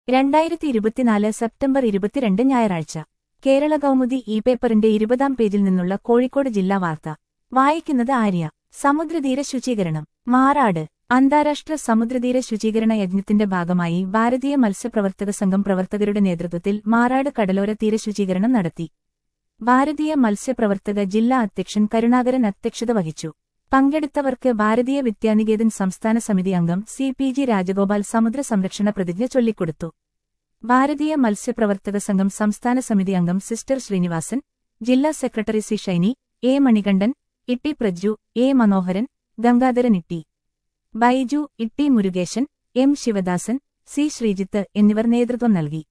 രണ്ടായിരത്തി ഇരുപത്തിനാല് സെപ്റ്റംബർ ഇരുപത്തിരണ്ട് ഞായറാഴ്ച കേരള കൗമുദി ഇ പേപ്പറിന്റെ ഇരുപതാം പേജിൽ നിന്നുള്ള കോഴിക്കോട് ജില്ലാ വാർത്ത വായിക്കുന്നത് ആര്യ സമുദ്രതീര ശുചീകരണം മാറാട് അന്താരാഷ്ട്ര സമുദ്രതീര ശുചീകരണ യജ്ഞത്തിന്റെ ഭാഗമായി ഭാരതീയ മത്സ്യപ്രവർത്തക സംഘം പ്രവർത്തകരുടെ നേതൃത്വത്തിൽ മാറാട് കടലോര തീര ശുചീകരണം നടത്തി ഭാരതീയ മത്സ്യപ്രവർത്തക ജില്ലാ അധ്യക്ഷൻ കരുണാകരൻ അധ്യക്ഷത വഹിച്ചു പങ്കെടുത്തവർക്ക് ഭാരതീയ വിദ്യാനികേതൻ സംസ്ഥാന സമിതി അംഗം സി പി ജി രാജഗോപാൽ സമുദ്ര സംരക്ഷണ പ്രതിജ്ഞ ചൊല്ലിക്കൊടുത്തു ഭാരതീയ മത്സ്യപ്രവർത്തക സംഘം സംസ്ഥാന സമിതി അംഗം സിസ്റ്റർ ശ്രീനിവാസൻ ജില്ലാ secretary C Shiny A Manikandan Itty Prajju A Manoharan Gangadharan Itty Baiju Itty Murukesan M Sivadasan C Sreejith എന്നിവർ നേതൃത്വം നൽകി